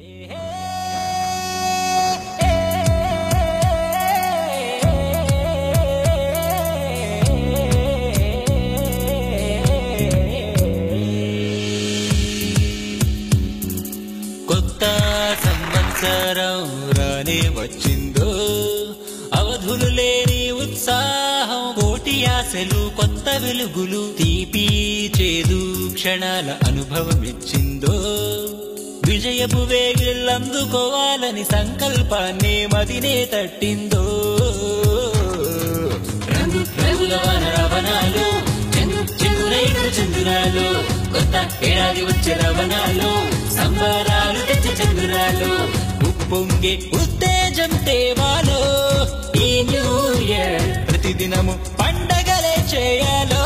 కొత్త సంవత్సరం రానే వచ్చిందో అవధులు లేని ఉత్సాహం కోటి ఆశలు కొత్త వెలుగులు తీపి చేదు క్షణాల అనుభవం ఇచ్చిందో విజయపు వేగిళ్ళందుకోవాలని సంకల్పాన్ని మదినే తట్టిందో రంగు రంగుల వాన రవణాలు చెంగు చెంగురైన చంద్రాలు కొత్త ఏడాది వచ్చే రవణాలు సంబరాలు తెచ్చే చంద్రాలు ఉప్పొంగే ఉత్తేజం తేవాలో ఈ న్యూ ఇయర్ ప్రతిదినము పండగలే చేయాలో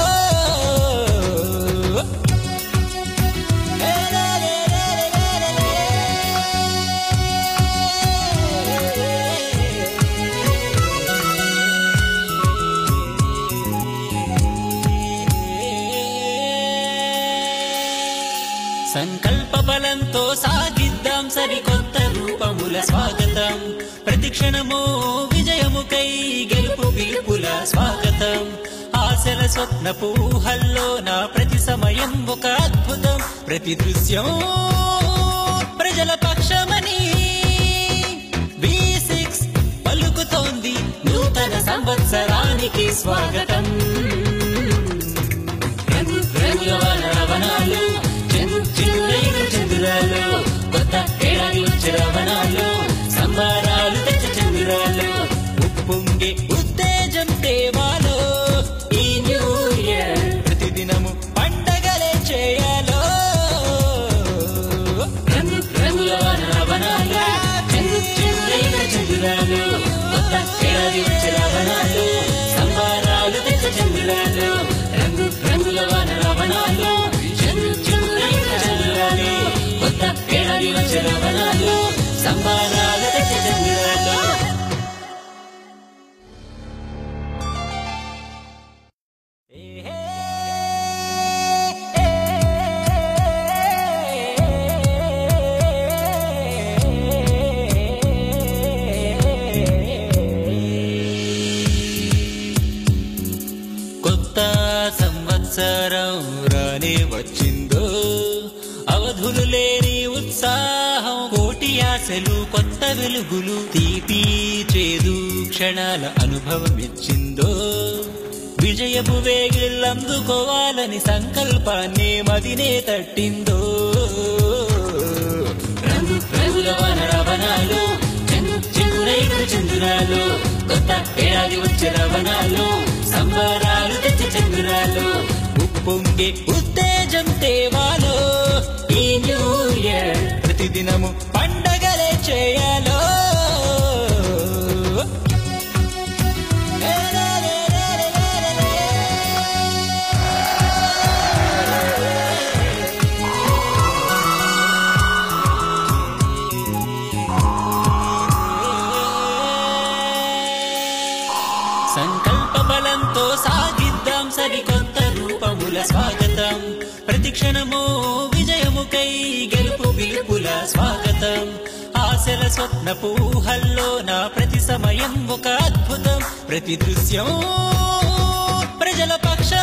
సంకల్ప బలంతో సాగిద్దాం సరికొత్త రూపముల స్వాగతం ప్రతిక్షణము విజయముకై గెలుపు పిలుపుల స్వాగతం ఆశల స్వప్న పూహల్లో నా ప్రతి సమయం ఒక అద్భుతం ప్రతి దృశ్యం ప్రజల పక్షమని V6 పలుకుతోంది నూతన సంవత్సరానికి స్వాగతం రంగు రంగుల వాన రవణాలు చెంగు చెంగురైన చంద్రాలు కొత్త ఏడాది వచ్చే రవణాలు సంబారాలు తెచ్చే చంద్రాలు ఉప్పొంగే ఉత్తేజం తేవాలో ఈ న్యూ ఇయర్ ప్రతిదినము పండగలే చేయాలో రంగు రంగుల వాన రవణాలు చెంగు చెంగురైన చంద్రాలు కొత్త ఏడాది వచ్చే రవణాలు సంబారాలు తెచ్చే చంద్రాలు రంగు రంగుల వాన రవణాలు చెంగు చెంగురైన చంద్రాలు కొత్త ఏడాది వచ్చే రవణాలు సంబారాలు తెచ్చే చంద్రాలు కొత్త సంవత్సరం రానే వచ్చిందో అవధులు లేని ఉత్సాహం కోటి ఆశలు కొత్త వెలుగులు తీపి చేదు క్షణాల అనుభవం ఇచ్చిందో విజయపు వేగిళ్ళందుకోవాలని సంకల్పాన్ని మదినే తట్టిందో రంగు రంగుల వాన రవణాలు చెంగు చెంగురైన చంద్రాలు కొత్త ఏడాది వచ్చే రవణాలు సంబరాలు తెచ్చే చంద్రాలు ఉప్పొంగే ఉత్తేజం తేవాలో ఈ న్యూ ఇయర్ ప్రతిదినము పండగలే చేయాలో సంకల్ప బలంతో సాగిద్దాం సరికొత్త రూపముల స్వాగతం ప్రతిక్షణము విజయముకై గెలుపు పిలుపుల స్వాగతం ఆశల స్వప్న పూహల్లో నా ప్రతి సమయం ఒక అద్భుతం ప్రతి దృశ్యం ప్రజల పక్ష